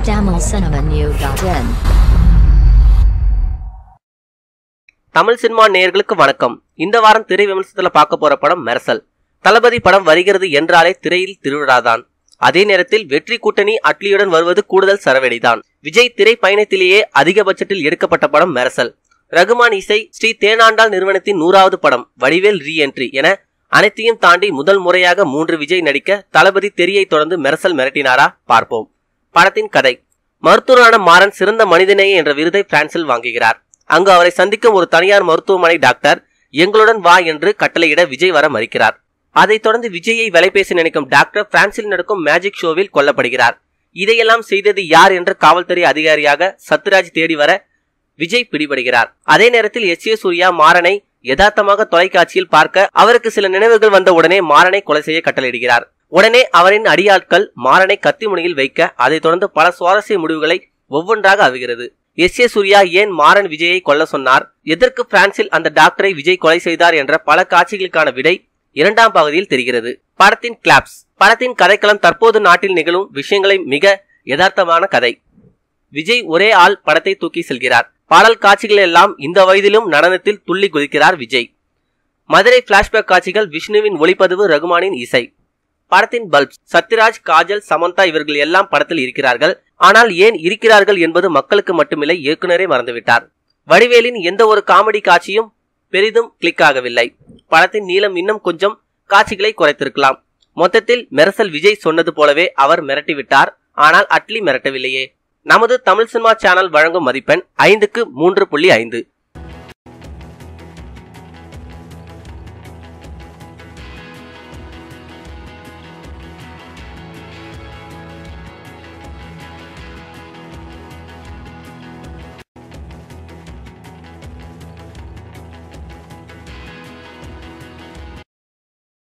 tamilcinemanew.in Tamil cinema நேயர்களுக்கு வணக்கம் இந்த வாரம் திரை விமர்சனத்துல பார்க்க போற படம் மெரசல் தளபதி படம் வருகிறது என்றாலே திரையில் திருவிழாதான் அதே நேரத்தில் வெற்றி கூட்டணி அட்லியுடன் வருவது கூடுதல் சரவெடிதான் விஜய் திரை பயணத்திலேயே அதிக பட்ஜெட்டில் எடுக்கப்பட்ட படம் மெரசல் ரகுமான் இசை ஸ்ரீ தேனாண்டாள் நிறுவனத்தின் நூறாவது படம் வடிவேல் ரீ என்ட்ரி என அனைத்தையும் தாண்டி முதல் முறையாக மூன்று விஜய் நடிக்க தளபதி தெரியை தொடர்ந்து மெரசல் மிரட்டினாரா பார்ப்போம் படத்தின் கதை மருத்துவரான மாறன் சிறந்த மனிதநேய என்ற விருதை பிரான்சில் வாங்குகிறார் அங்கு அவரை சந்திக்கும் ஒரு தனியார் மருத்துவமனை டாக்டர் எங்களுடன் வா என்று கட்டளையிட விஜய் வர மறுக்கிறார் அதைத் தொடர்ந்து விஜயை விலைபேசி நினைக்கும் டாக்டர் பிரான்சில் நடக்கும் மேஜிக் ஷோவில் கொல்லப்படுகிறார் இதையெல்லாம் செய்தது யார் என்ற காவல்துறை அதிகாரியாக சத்யராஜ் தேடி வர விஜய் பிடிபடுகிறார் அதே நேரத்தில் எஸ் ஏ சூர்யா மாறனை யதார்த்தமாக தொலைக்காட்சியில் பார்க்க அவருக்கு சில நினைவுகள் வந்த உடனே மாறனை கொலை செய்ய கட்டளையிடுகிறார் உடனே அவரின் அடியாட்கள் மாறனை கத்தி முனையில் வைக்க அதைத் தொடர்ந்து பல சுவாரஸ்ய முடிவுகளை ஒவ்வொன்றாக அவுகிறது எஸ் ஏ சூர்யா ஏன் மாறன் விஜயை கொல்ல சொன்னார் எதற்கு பிரான்சில் அந்த டாக்டரை விஜய் கொலை செய்தார் என்ற பல காட்சிகளுக்கான விடை இரண்டாம் பகுதியில் தெரிகிறது படத்தின் கிளாப்ஸ் படத்தின் கதைக்களம் தற்போது நாட்டில் நிகழும் விஷயங்களை மிக யதார்த்தமான கதை விஜய் ஒரே ஆள் படத்தை தூக்கி செல்கிறார் பாடல் காட்சிகள் எல்லாம் இந்த வயதிலும் நடனத்தில் துள்ளி குதிக்கிறார் விஜய் மதுரை பிளாஷ்பேக் காட்சிகள் விஷ்ணுவின் ஒளிப்பதிவு ரகுமானின் இசை படத்தின் பல்ப் சத்யராஜ் காஜல் சமந்தா இவர்கள் எல்லாம் படத்தில் இருக்கிறார்கள் ஆனால் ஏன் இருக்கிறார்கள் என்பது மக்களுக்கு மட்டுமில்லை இயக்குனரே மறந்துவிட்டார் வடிவேலின் எந்த ஒரு காமெடி காட்சியும் பெரிதும் கிளிக் ஆகவில்லை படத்தின் நீளம் இன்னும் கொஞ்சம் காட்சிகளை குறைத்திருக்கலாம் மொத்தத்தில் மெரசல் விஜய் சொன்னது போலவே அவர் மிரட்டிவிட்டார் ஆனால் அட்லி மிரட்டவில்லையே நமது தமிழ் சினிமா சேனல் வழங்கும் மதிப்பெண் ஐந்துக்கு மூன்று புள்ளி ஐந்து